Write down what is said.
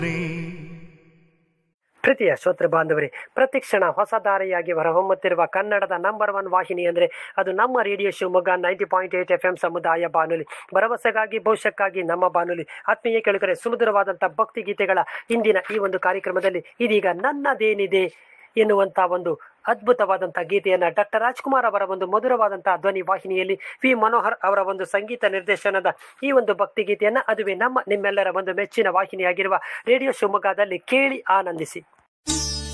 ಪ್ರೀತಿಯ ಶ್ರೋತೃ ಬಾಂಧವರೇ ಪ್ರತಿಕ್ಷಣ ಹೊಸ ದಾರಿಯಾಗಿ ಹೊರಹೊಮ್ಮುತ್ತಿರುವ ಕನ್ನಡದ ನಂಬರ್ ಒನ್ ವಾಹಿನಿ ಅಂದರೆ ಅದು ನಮ್ಮ radio Shivamogga ninety point eight F M ಸಮುದಾಯ ಬಾನುಲಿ ಭರವಸೆಗಾಗಿ ಭವಿಷ್ಯಕ್ಕಾಗಿ ನಮ್ಮ ಬಾನುಲಿ ಆತ್ಮೀಯ ಕೆಳಗರೆ ಸುಮಧುರವಾದಂಥ ಭಕ್ತಿ ಗೀತೆಗಳ ಇಂದಿನ ಈ ಒಂದು ಕಾರ್ಯಕ್ರಮದಲ್ಲಿ ಇದೀಗ ನನ್ನದೇನಿದೆ ಎನ್ನುವಂಥ ಒಂದು ಅದ್ಭುತವಾದಂಥ ಗೀತೆಯನ್ನು ಡಾಕ್ಟರ್ ರಾಜ್ಕುಮಾರ್ ಅವರ ಒಂದು ಮಧುರವಾದಂತಹ ಧ್ವನಿ ವಾಹಿನಿಯಲ್ಲಿ ವಿ ಮನೋಹರ್ ಅವರ ಒಂದು ಸಂಗೀತ ನಿರ್ದೇಶನದ ಈ ಒಂದು ಭಕ್ತಿ ಗೀತೆಯನ್ನು ಅದುವೇ ನಮ್ಮ ನಿಮ್ಮೆಲ್ಲರ ಒಂದು ಮೆಚ್ಚಿನ ವಾಹಿನಿಯಾಗಿರುವ ರೇಡಿಯೋ ಶಿವಮೊಗ್ಗದಲ್ಲಿ ಕೇಳಿ ಆನಂದಿಸಿ